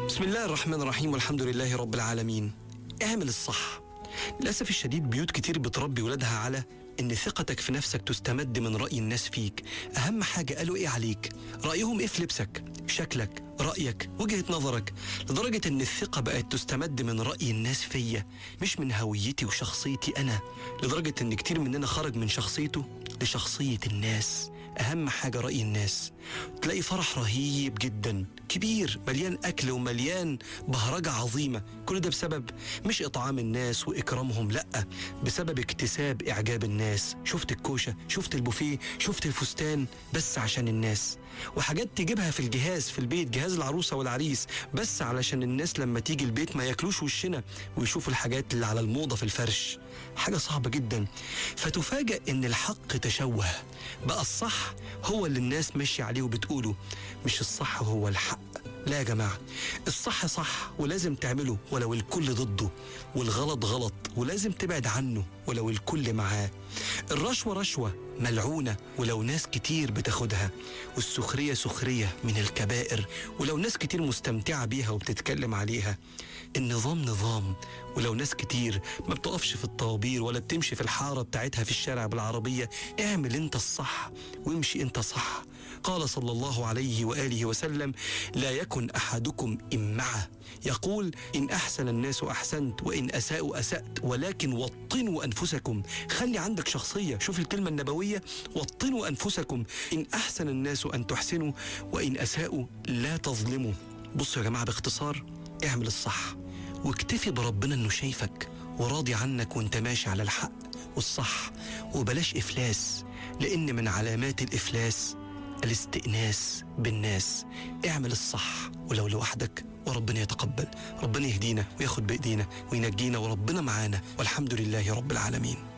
بسم الله الرحمن الرحيم والحمد لله رب العالمين اعمل الصح للأسف الشديد بيوت كتير بتربي ولادها على إن ثقتك في نفسك تستمد من رأي الناس فيك أهم حاجة قالوا إيه عليك رأيهم إيه في لبسك شكلك رأيك وجهة نظرك لدرجة إن الثقة بقت تستمد من رأي الناس فيا مش من هويتي وشخصيتي أنا لدرجة إن كتير مننا خرج من شخصيته لشخصية الناس أهم حاجة رأي الناس تلاقي فرح رهيب جدا كبير مليان أكل ومليان بهرجة عظيمة كل ده بسبب مش إطعام الناس وإكرامهم لأ بسبب اكتساب إعجاب الناس شفت الكوشة شفت البوفيه شفت الفستان بس عشان الناس وحاجات تجيبها في الجهاز في البيت جهاز العروسة والعريس بس علشان الناس لما تيجي البيت ما ياكلوش وشنا ويشوفوا الحاجات اللي على الموضة في الفرش حاجة صعبة جدا فتفاجأ إن الحق تشوه بقى الصح هو اللي الناس ماشية عليه وبتقوله مش الصح هو الحق لا يا جماعة الصح صح ولازم تعمله ولو الكل ضده والغلط غلط ولازم تبعد عنه ولو الكل معاه الرشوة رشوة ملعونة ولو ناس كتير بتاخدها والسخرية سخرية من الكبائر ولو ناس كتير مستمتعة بيها وبتتكلم عليها النظام نظام ولو ناس كتير ما بتقفش في الطوابير ولا بتمشي في الحارة بتاعتها في الشارع بالعربية اعمل انت الصح وامشي انت صح قال صلى الله عليه وآله وسلم لا يكن أحدكم إمعة يقول إن أحسن الناس أحسنت وإن أساءوا أسأت ولكن وطنوا أنفسكم خلي عندك شخصية شوف الكلمة النبوية وطنوا أنفسكم إن أحسن الناس أن تحسنوا وإن أساءوا لا تظلموا بصوا يا جماعة باختصار اعمل الصح واكتفي بربنا انه شايفك وراضي عنك وانت ماشي على الحق والصح وبلاش افلاس لان من علامات الافلاس الاستئناس بالناس اعمل الصح ولو لوحدك وربنا يتقبل ربنا يهدينا وياخد بايدينا وينجينا وربنا معانا والحمد لله رب العالمين